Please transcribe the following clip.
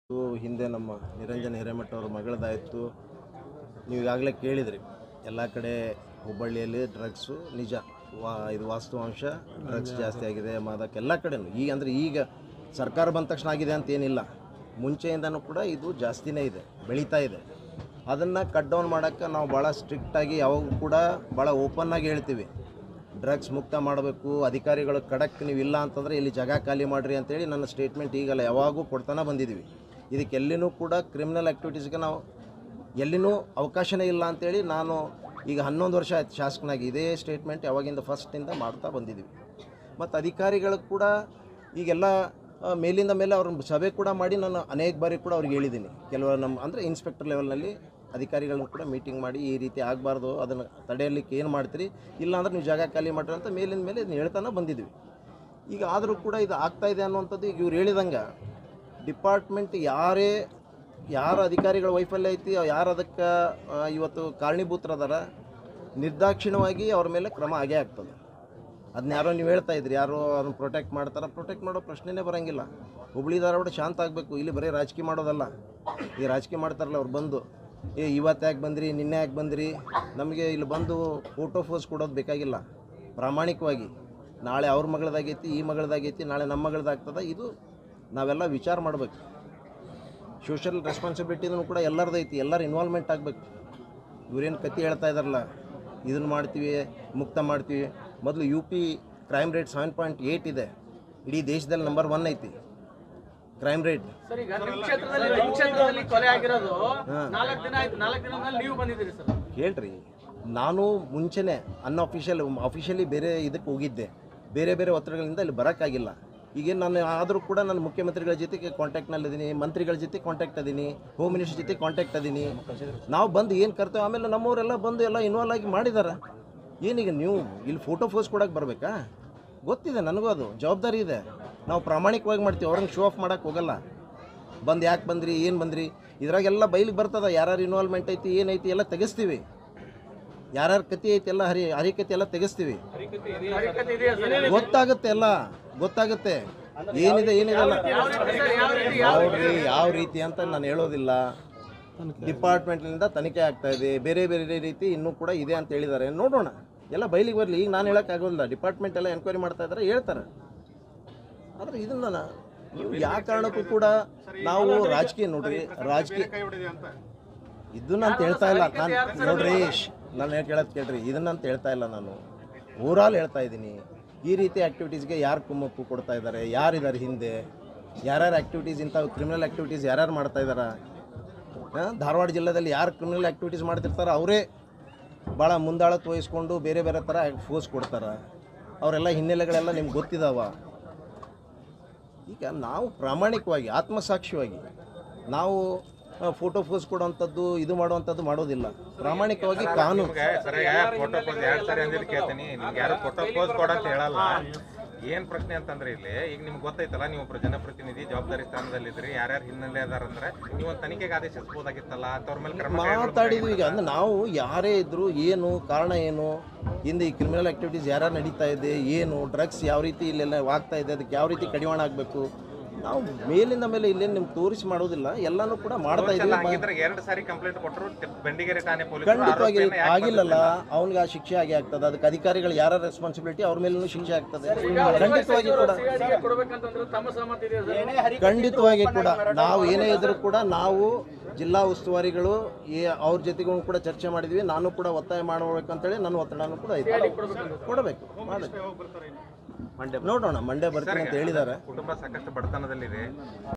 ಇತ್ತು, ಹಿಂದೆ ನಮ್ಮ ನಿರಂಜನ್ ಹಿರೇಮಠ ಅವ್ರ ಮಗಳದಾಯಿತು ನೀವು ಈಗಾಗಲೇ ಕೇಳಿದ್ರಿ ಎಲ್ಲ ಕಡೆ ಹುಬ್ಬಳ್ಳಿಯಲ್ಲಿ ಡ್ರಗ್ಸು ನಿಜ ವಾ ಇದು ವಾಸ್ತವಾಂಶ ಡ್ರಗ್ಸ್ ಜಾಸ್ತಿ ಆಗಿದೆ ಮಾದಕ ಎಲ್ಲ ಕಡೆನೂ ಈಗ ಅಂದರೆ ಈಗ ಸರ್ಕಾರ ಬಂದ ತಕ್ಷಣ ಆಗಿದೆ ಅಂತ ಏನಿಲ್ಲ ಮುಂಚೆಯಿಂದನೂ ಕೂಡ ಇದು ಜಾಸ್ತಿನೇ ಇದೆ ಬೆಳೀತಾ ಇದೆ ಅದನ್ನು ಕಟ್ ಡೌನ್ ಮಾಡೋಕ್ಕೆ ನಾವು ಭಾಳ ಸ್ಟ್ರಿಕ್ಟಾಗಿ ಯಾವಾಗೂ ಕೂಡ ಭಾಳ ಓಪನ್ನಾಗಿ ಹೇಳ್ತೀವಿ ಡ್ರಗ್ಸ್ ಮುಕ್ತ ಮಾಡಬೇಕು ಅಧಿಕಾರಿಗಳು ಖಡಕ್ ನೀವು ಇಲ್ಲ ಅಂತಂದರೆ ಇಲ್ಲಿ ಜಾಗ ಖಾಲಿ ಮಾಡಿರಿ ಅಂತೇಳಿ ನನ್ನ ಸ್ಟೇಟ್ಮೆಂಟ್ ಈಗಲ್ಲ ಯಾವಾಗೂ ಕೊಡ್ತಾನೆ ಬಂದಿದ್ದೀವಿ ಇದಕ್ಕೆ ಎಲ್ಲಿನೂ ಕೂಡ ಕ್ರಿಮಿನಲ್ ಆ್ಯಕ್ಟಿವಿಟೀಸ್ಗೆ ನಾವು ಎಲ್ಲಿನೂ ಅವಕಾಶನೇ ಇಲ್ಲ ಅಂತೇಳಿ ನಾನು ಈಗ ಹನ್ನೊಂದು ವರ್ಷ ಆಯ್ತು ಶಾಸಕನಾಗಿ ಇದೇ ಸ್ಟೇಟ್ಮೆಂಟ್ ಯಾವಾಗಿಂದ ಫಸ್ಟಿಂದ ಮಾಡ್ತಾ ಬಂದಿದ್ದೀವಿ ಮತ್ತು ಅಧಿಕಾರಿಗಳು ಕೂಡ ಈಗೆಲ್ಲ ಆ, ಮೇಲಿಂದ ಮೇಲೆ ಅವ್ರ ಸಭೆ ಕೂಡ ಮಾಡಿ ನಾನು ಅನೇಕ ಬಾರಿ ಕೂಡ ಅವ್ರಿಗೆ ಹೇಳಿದ್ದೀನಿ ಕೆಲವು ನಮ್ಮ ಅಂದರೆ ಇನ್ಸ್ಪೆಕ್ಟರ್ ಲೆವೆಲ್ನಲ್ಲಿ ಅಧಿಕಾರಿಗಳನ್ನ ಕೂಡ ಮೀಟಿಂಗ್ ಮಾಡಿ ಈ ರೀತಿ ಆಗಬಾರ್ದು ಅದನ್ನು ತಡೆಯಲಿಕ್ಕೆ ಏನು ಮಾಡ್ತೀರಿ ಇಲ್ಲಾಂದ್ರೆ ನೀವು ಜಾಗ ಖಾಲಿ ಮಾಡಿರಿ ಅಂತ ಮೇಲಿಂದ ಮೇಲೆ ಇದನ್ನ ಹೇಳ್ತಾನೆ ಬಂದಿದ್ದೀವಿ ಈಗ ಆದರೂ ಕೂಡ ಇದು ಆಗ್ತಾ ಇದೆ ಅನ್ನುವಂಥದ್ದು ಈಗ ಇವ್ರು ಹೇಳಿದಂಗೆ ಡಿಪಾರ್ಟ್ಮೆಂಟ್ ಯಾರೇ ಯಾರ ಅಧಿಕಾರಿಗಳ ವೈಫಲ್ಯ ಐತಿ ಯಾರು ಅದಕ್ಕೆ ಆ, ಇವತ್ತು ಕಾರಣೀಭೂತರದಾರ ನಿರ್ದಾಕ್ಷಿಣ್ಯವಾಗಿ ಅವ್ರ ಮೇಲೆ ಕ್ರಮ ಆಗೇ ಆಗ್ತದೆ ಅದನ್ನ ಯಾರೋ ನೀವು ಹೇಳ್ತಾ ಇದ್ರಿ ಯಾರೋ ಅವ್ರನ್ನ ಪ್ರೊಟೆಕ್ಟ್ ಮಾಡ್ತಾರೆ ಪ್ರೊಟೆಕ್ಟ್ ಮಾಡೋ ಪ್ರಶ್ನೆನೇ ಬರೋಂಗಿಲ್ಲ ಹುಬ್ಳಿ ಧಾರವಾಡ ಶಾಂತ ಆಗಬೇಕು ಇಲ್ಲಿ ಬರೀ ರಾಜಕೀಯ ಮಾಡೋದಲ್ಲ ಈ ರಾಜಕೀಯ ಮಾಡ್ತಾರಲ್ಲ ಅವ್ರು ಬಂದು ಏ ಇವತ್ತು ಯಾಕೆ ಬಂದ್ರಿ ನಿನ್ನೆ ಯಾಕೆ ಬಂದ್ರಿ ನಮಗೆ ಇಲ್ಲಿ ಬಂದು ಫೋಟೋ ಫೋಸ್ ಕೊಡೋದು ಬೇಕಾಗಿಲ್ಲ ಪ್ರಾಮಾಣಿಕವಾಗಿ ನಾಳೆ ಅವ್ರ ಮಗಳದಾಗೈತಿ ಈ ಮಗಳದಾಗೈತಿ ನಾಳೆ ನಮ್ಮ ಮಗಳದಾಗ್ತದ ಇದು ನಾವೆಲ್ಲ ವಿಚಾರ ಮಾಡಬೇಕು ಸೋಷಿಯಲ್ ರೆಸ್ಪಾನ್ಸಿಬಿಲಿಟಿನೂ ಕೂಡ ಎಲ್ಲರದ್ದು ಐತಿ ಎಲ್ಲರ ಇನ್ವಾಲ್ವ್ಮೆಂಟ್ ಆಗಬೇಕು ಇವ್ರೇನು ಕತೆ ಹೇಳ್ತಾ ಇದಾರಲ್ಲ ಇದನ್ನು ಮಾಡ್ತೀವಿ ಮುಕ್ತ ಮಾಡ್ತೀವಿ ಮೊದಲು U P crime rate seven point eight ಇದೆ ಇಡೀ ದೇಶದಲ್ಲಿ ನಂಬರ್ ಒನ್ ಐತಿ ಕ್ರೈಮ್ ರೇಟ್ ಸರ್ ಈಗ ನಿಮ್ ಕ್ಷೇತ್ರದಲ್ಲಿ ನಿಮ್ ಕ್ಷೇತ್ರದಲ್ಲಿ ಕೊಲೆ ಆಗಿರೋದು ನಾಲ್ಕು ದಿನ ಆಯ್ತು ನಾಲ್ಕು ದಿನ ಮೇಲೆ ನೀವು ಬಂದಿದ್ದೀರಿ ಸರ್ ಹೇಳ್ರಿ ನಾನು ಮುಂಚೆನೇ ಅನ್ಅಫಿಷಿಯಲ್ ಅಫಿಷಿಯಲಿ ಬೇರೆ ಇದಕ್ಕೆ ಹೋಗಿದ್ದೆ ಬೇರೆ ಬೇರೆ ಒತ್ತಡಗಳಿಂದ ಇಲ್ಲಿ ಬರೋಕ್ಕಾಗಿಲ್ಲ ಈಗೇನು ನಾನು ಆದರೂ ಕೂಡ ನಾನು ಮುಖ್ಯಮಂತ್ರಿಗಳ ಜೊತೆಗೆ ಕಾಂಟ್ಯಾಕ್ಟ್ನಲ್ಲಿದ್ದೀನಿ ಮಂತ್ರಿಗಳ ಜೊತೆ ಕಾಂಟ್ಯಾಕ್ಟ್ ಅದೀನಿ ಹೋಮ್ ಮಿನಿಸ್ಟರ್ ಜೊತೆ ಕಾಂಟ್ಯಾಕ್ಟ್ ಅದೀನಿ ನಾವು ಬಂದು ಏನು ಕರ್ತೇವೆ ಆಮೇಲೆ ನಮ್ಮವರೆಲ್ಲ ಬಂದು ಎಲ್ಲ ಇನ್ವಾಲ್ವ್ ಆಗಿ ಮಾಡಿದ್ದಾರೆ ಏನೀಗ ನೀವು ಇಲ್ಲಿ ಫೋಟೋ ಫೋಸ್ ಕೊಡೋಕೆ ಬರಬೇಕಾ ಗೊತ್ತಿದೆ ನನಗೂ ಅದು ಜವಾಬ್ದಾರಿ ಇದೆ ನಾವು ಪ್ರಾಮಾಣಿಕವಾಗಿ ಮಾಡ್ತೀವಿ ಅವ್ರಂಗೆ ಶೋ ಆಫ್ ಮಾಡೋಕ್ಕೆ ಹೋಗಲ್ಲ ಬಂದು ಯಾಕೆ ಬಂದ್ರಿ ಏನು ಬಂದ್ರಿ ಇದ್ರಾಗೆಲ್ಲ ಬೈಲಿಗೆ ಬರ್ತದ ಯಾರ್ಯಾರು ಇನ್ವಾಲ್ವ್ಮೆಂಟ್ ಐತಿ ಏನೈತಿ ಎಲ್ಲ ತೆಗಿಸ್ತೀವಿ ಯಾರ್ಯಾರ ಕತಿ ಐತಿ ಎಲ್ಲ ಹರಿ ಹರಿಕತಿ ಎಲ್ಲ ತೆಗಿಸ್ತೀವಿ ಹರಿಕತೆ ಇದೆಯಾ ಸರ್ ಗೊತ್ತಾಗುತ್ತೆ ಎಲ್ಲ ಗೊತ್ತಾಗುತ್ತೆ ಏನಿದೆ ಏನಿದೆಲ್ಲ ನೋಡ್ರಿ ಯಾವ ರೀತಿ ಅಂತ ನಾನು ಹೇಳೋದಿಲ್ಲ ಡಿಪಾರ್ಟ್ಮೆಂಟ್ನಿಂದ ತನಿಖೆ ಆಗ್ತಾ ಇದೆ ಬೇರೆ ಬೇರೆ ರೀತಿ ಇನ್ನೂ ಕೂಡ ಇದೆ ಅಂತ ಹೇಳಿದ್ದಾರೆ ನೋಡೋಣ ಎಲ್ಲ ಬಯಲಿಗೆ ಬರಲಿ ಈಗ ನಾನು ಹೇಳೋಕ್ಕಾಗೋದಿಲ್ಲ ಡಿಪಾರ್ಟ್ಮೆಂಟ್ ಎಲ್ಲ ಎನ್ಕ್ವೈರಿ ಮಾಡ್ತಾ ಇದ್ದಾರೆ ಹೇಳ್ತಾರೆ ಆದರೆ ಇದನ್ನ ನಾ- ನೀವು ಯಾವ ಕಾರಣಕ್ಕೂ ಕೂಡ ನಾವು ರಾಜಕೀಯ ನೋಡ್ರಿ ರಾಜಕೀಯ ಇದನ್ನ ಅಂತ ಹೇಳ್ತಾ ಇಲ್ಲ ನಾನು ನೋಡ್ರಿ ಶ್, ನಾನು ಹೇಳಿ ಕೇಳೋದು ಕೇಳ್ರಿ ಇದನ್ನ ಅಂತ ಹೇಳ್ತಾ ಇಲ್ಲ ನಾನು ಓವರಾಲ್ ಹೇಳ್ತಾ ಇದ್ದೀನಿ ಈ ರೀತಿ ಆ್ಯಕ್ಟಿವಿಟೀಸ್ಗೆ ಯಾರು ಕುಮ್ಮಕ್ಕು ಕೊಡ್ತಾ ಇದ್ದಾರೆ ಯಾರಿದ್ದಾರೆ ಹಿಂದೆ ಯಾರ್ಯಾರು ಆ್ಯಕ್ಟಿವಿಟೀಸ್ ಇಂಥ ಕ್ರಿಮಿನಲ್ ಆ್ಯಕ್ಟಿವಿಟೀಸ್ ಯಾರ್ಯಾರು ಮಾಡ್ತಾ ಇದ್ದಾರೆ ಧಾರವಾಡ ಜಿಲ್ಲೆದಲ್ಲಿ ಯಾರು ಕ್ರಿಮಿನಲ್ ಆ್ಯಕ್ಟಿವಿಟೀಸ್ ಮಾಡ್ತಿರ್ತಾರೋ ಅವರೇ ಭಾಳ ಮುಂದಾಳತ್ತು ವಹಿಸ್ಕೊಂಡು ಬೇರೆ ಬೇರೆ ಥರ ಫೋರ್ಸ್ ಕೊಡ್ತಾರೆ ಅವರೆಲ್ಲ ಹಿನ್ನೆಲೆಗಳೆಲ್ಲ ನಿಮ್ಗೆ ಗೊತ್ತಿದಾವ ಈಗ ನಾವು ಪ್ರಾಮಾಣಿಕವಾಗಿ ಆತ್ಮಸಾಕ್ಷಿಯಾಗಿ ನಾವು ಫೋಟೋ ಫೋಸ್ ಕೊಡುವಂಥದ್ದು ಇದು ಮಾಡುವಂಥದ್ದು ಮಾಡೋದಿಲ್ಲ ಪ್ರಾಮಾಣಿಕವಾಗಿ ಕಾನೂನು ನಿಮ್ಗೆ ಸರಿಯಾಗಿ ಫೋಟೋ ಪೋಸ್ ಎರಡ್ ಸರಿ ಅಂದಿದ್ದು ಕೇಳ್ತೀನಿ ನಿಮ್ಗೆ ಯಾರು ಫೋಟೋ ಪೋಸ್ ಕೊಡ ಅಂತ ಹೇಳಲ್ಲ ಏನ್ ಪ್ರಶ್ನೆ ಅಂತಂದ್ರೆ ಇಲ್ಲಿ ಈಗ ನಿಮ್ಗೆ ಗೊತ್ತೈತಲ್ಲ ನೀವು ಒಬ್ರು ಜನಪ್ರತಿನಿಧಿ ಜವಾಬ್ದಾರಿ ಸ್ಥಾನದಲ್ಲಿದ್ರಿ ಯಾರ್ಯಾರು ಹಿನ್ನೆಲೆ ಅದಾರ ಅಂದ್ರೆ ನೀವು ಒಂದು ತನಿಖೆಗೆ ಆದೇಶಿಸಬಹುದಾಗಿತ್ತಲ್ಲ ಅಂತವ್ರ ಮೇಲೆ ಕ್ರಮ ಮಾತಾಡಿದ್ವಿ ಈಗ ಅಂದ್ರೆ ನಾವು ಯಾರೇ ಇದ್ರು ಏನು ಕಾರಣ ಏನು ಹಿಂದೆ ಈ ಕ್ರಿಮಿನಲ್ ಆ್ಯಕ್ಟಿವಿಟೀಸ್ ಯಾರ್ಯಾರು ನಡೀತಾ ಇದೆ ಏನು ಡ್ರಗ್ಸ್ ಯಾವ ರೀತಿ ಇಲ್ಲೆಲ್ಲ ಆಗ್ತಾ ಇದೆ ಅದಕ್ಕೆ ಯಾವ ರೀತಿ ಕಡಿವಾಣ ಆಗಬೇಕು ನಾವು ಮೇಲಿಂದ ಮೇಲೆ ಇಲ್ಲೇನು ನಿಮ್ಗೆ ತೋರಿಸಿ ಮಾಡೋದಿಲ್ಲ ಎಲ್ಲನೂ ಕೂಡ ಮಾಡ್ತಾ ಇದ್ದೀವಿ ಹಾಗಿದ್ರೆ ಎರಡು ಸಾರಿ ಕಂಪ್ಲೇಂಟ್ ಕೊಟ್ಟರು ಬೆಂಡಿಗೆರೆ ಠಾಣೆ ಖಂಡಿತವಾಗಿ ಪೊಲೀಸರು ಆಗಿಲ್ಲಲ್ಲ ಅವನಿಗೆ ಆ ಶಿಕ್ಷೆ ಆಗೇ ಆಗ್ತದೆ ಅದಕ್ಕೆ ಅಧಿಕಾರಿಗಳು ಯಾರ ರೆಸ್ಪಾನ್ಸಿಬಿಲಿಟಿ ಅವ್ರ ಮೇಲೂ ಶಿಕ್ಷೆ ಆಗ್ತದೆ ಖಂಡಿತವಾಗಿ ಕೂಡ ಸಿಐಡಿಗೆ ಕೊಡ್ಬೇಕಂತಂದ್ರೆ ತಮ್ಮ ಸಹಮತಿ ಇದೆಯಾ ಸರ್ ಖಂಡಿತವಾಗಿ ಕೂಡ ನಾವು ಏನೇ ಇದ್ರೂ ಕೂಡ ನಾವು ಜಿಲ್ಲಾ ಉಸ್ತುವಾರಿಗಳು ಈ ಅವ್ರ ಜೊತೆಗೂ ಕೂಡ ಚರ್ಚೆ ಮಾಡಿದ್ವಿ ನಾನು ಕೂಡ ಒತ್ತಾಯ ಮಾಡಬೇಕಂತೇಳಿ ನನ್ನ ಒತ್ತಡನೂ ಕೂಡ ಐತೆ ಕೊಡಬೇಕು ಮಾಡಬೇಕು ನೋಡೋಣ ಮಂಡ್ಯ ಬರ್ತೀನಿ ಅಂತ ಹೇಳಿದ್ದಾರೆ ಕುಟುಂಬ ಸಾಕಷ್ಟು ಬಡತನದಲ್ಲಿದೆ